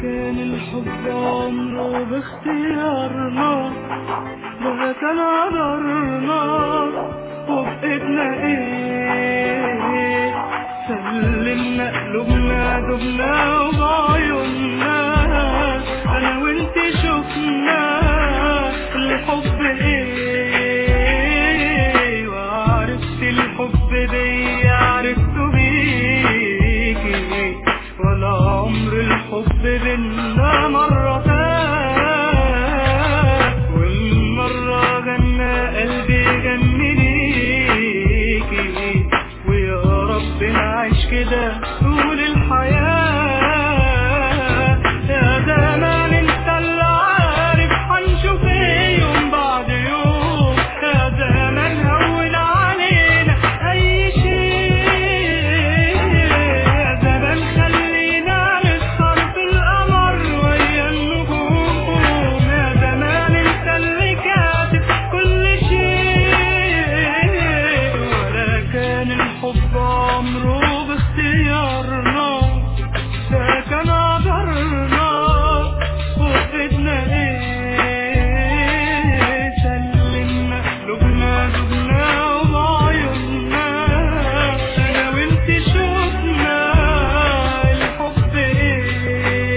كان الحب عمره باختيارنا ده كان قدرنا وبإيدنا ايه سلمنا قلوبنا دبنا وبعيوننا انا وانت شفنا الحب ايه وعرفت الحب دي عرفته بيكي ولا عمر الحب بينا مرة فات والمرة غنى قلبي غني ليكي ويا رب نعيش كده طول الحياة يا زمان انت اللي عارف هنشوف ايه يوم بعد يوم يا زمان هون علينا اي شيء يا زمان خلينا نسهر في القمر ويا النجوم يا زمان انت اللي كاتب كل شيء ولا كان الحب عمره باختيارنا ده كان قدرنا وفدنا ايه سلمنا قلوبنا دبنا وبعيوننا انا وانت شفنا الحب ايه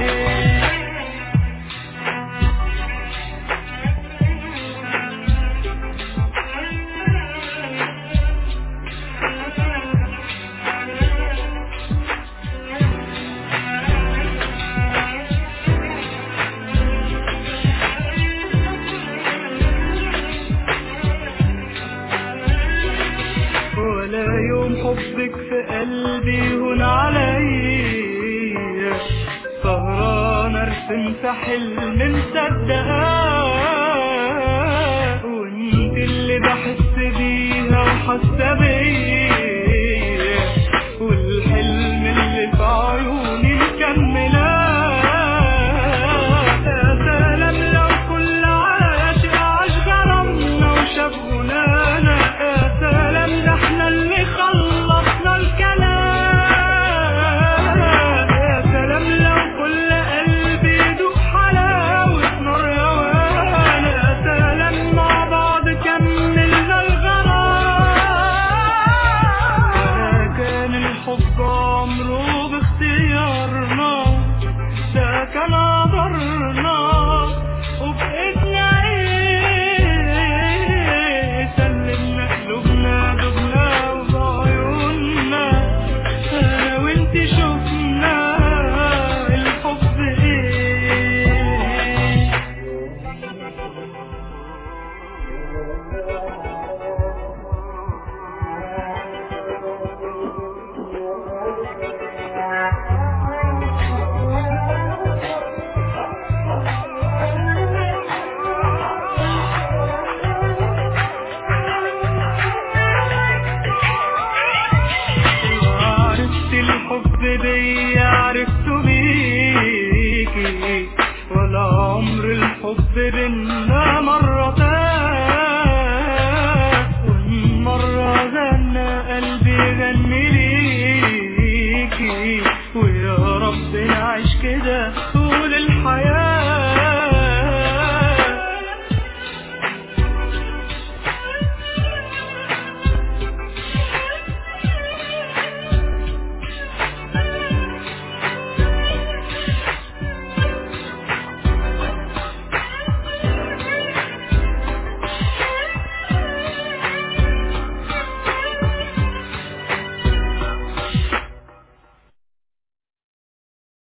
ولا يوم حبك في قلبي هون عليا سهران ارسم في حلم مصدقاه وانت اللي بحس بيها وحاسه بيا والحلم اللي في عيوني مكملاه يا سلام لو كل عاشق عاش غرامنا وشاف غنانا يا سلام ده احنا اللي خلصنا الكلام يا سلام لو كل قلب يدوق حلاوة نار هوانا يا سلام مع بعض كملنا الغرام كان الحب عمره باختيارنا ده كان قدرنا وبإيدنا ايه سلمنا قلوبنا دبنا وبعيوننا انا وانت شفنا الحب ايه عرفت الحب بي عرفته بيكي ولا عمر الحب بينا مرة فات والمرة غنى قلبي غني ليكي ويا رب نعيش كده طول الحياة